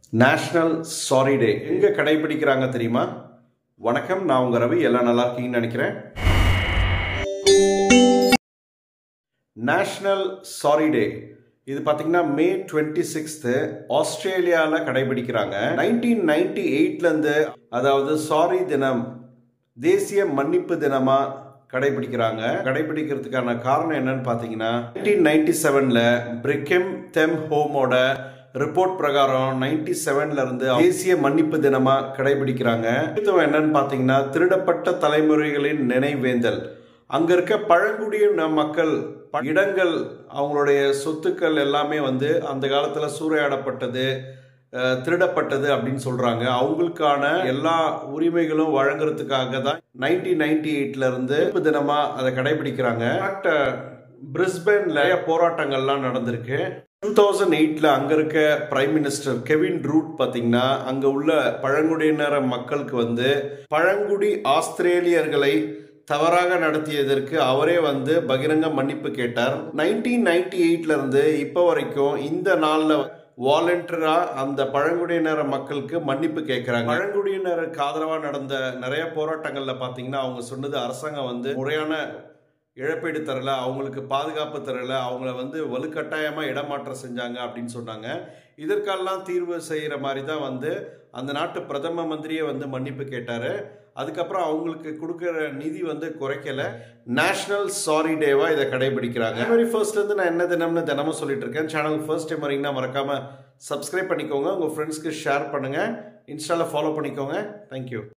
national sorry டே எங்கே கடைபிடிக்கிறாங்க தெரியுமா வணக்கம் நான் உங்கள் ரவி எல்லாம் நல்லா இருக்கீங்கன்னு நினைக்கிறேன் நேஷ்னல் சாரி டே இது பார்த்தீங்கன்னா மே டுவெண்ட்டி சிக்ஸ்த்து ஆஸ்திரேலியாவில் கடைபிடிக்கிறாங்க நைன்டீன் நைன்டி எயிட்லேருந்து அதாவது சாரி தினம் தேசிய மன்னிப்பு தினமாக கடைபிடிக்கிறாங்க கடைபிடிக்கிறதுக்கான காரணம் என்னன்னு பார்த்தீங்கன்னா நைன்டீன் நைன்டி செவனில் பிரிக்கெம் தெம் ஹோமோட ரிப்போர்ட் பிரகாரம் நைன்டி செவன்ல இருந்து தேசிய மன்னிப்பு தினமா கடைபிடிக்கிறாங்க முக்கியத்துவம் என்னன்னு பார்த்தீங்கன்னா திருடப்பட்ட தலைமுறைகளின் நினைவேந்தல் அங்க இருக்க பழங்குடியின மக்கள் இடங்கள் அவங்களுடைய சொத்துக்கள் எல்லாமே வந்து அந்த காலத்துல சூறையாடப்பட்டது திருடப்பட்டது அப்படின்னு சொல்றாங்க அவங்களுக்கான எல்லா உரிமைகளும் வழங்குறதுக்காக தான் நைன்டீன் நைன்டி எயிட்ல இருந்து தினமா அதை கடைபிடிக்கிறாங்க பிரிஸ்பேன்ல போராட்டங்கள்லாம் நடந்திருக்கு டூ தௌசண்ட் எயிட்ல அங்க இருக்க பிரைம் மினிஸ்டர் கெவின் ரூட் பாத்தீங்கன்னா அங்க உள்ள பழங்குடியினர் மக்களுக்கு வந்து பழங்குடி ஆஸ்திரேலியர்களை தவறாக நடத்தியதற்கு அவரே வந்து பகிரங்க மன்னிப்பு கேட்டார் நைன்டீன் நைன்டி எயிட்ல இருந்து இப்போ வரைக்கும் இந்த நாள்ல வாலண்டியரா அந்த பழங்குடியினர் மக்களுக்கு மன்னிப்பு கேட்கிறாங்க பழங்குடியினருக்கு ஆதரவாக நடந்த நிறைய போராட்டங்கள்ல பாத்தீங்கன்னா அவங்க சொன்னது அரசாங்கம் வந்து முறையான இழப்பீடு தரல அவங்களுக்கு பாதுகாப்பு தரல அவங்கள வந்து வலுக்கட்டாயமாக இடமாற்றம் செஞ்சாங்க அப்படின்னு சொன்னாங்க இதற்கெல்லாம் தீர்வு செய்கிற மாதிரி தான் வந்து அந்த நாட்டு பிரதம மந்திரியே வந்து மன்னிப்பு கேட்டார் அதுக்கப்புறம் அவங்களுக்கு கொடுக்குற நிதி வந்து குறைக்கல நேஷனல் சாரி டேவாக இதை கடைபிடிக்கிறாங்க ஜனவரி ஃபர்ஸ்ட்லேருந்து நான் என்ன தினம்னு தினமும் சொல்லிட்டு இருக்கேன் சேனல் ஃபர்ஸ்ட் டைம் வரீங்கன்னா மறக்காமல் சப்ஸ்கிரைப் பண்ணிக்கோங்க உங்கள் ஃப்ரெண்ட்ஸ்க்கு ஷேர் பண்ணுங்கள் இன்ஸ்டாவில் ஃபாலோ பண்ணிக்கோங்க தேங்க்யூ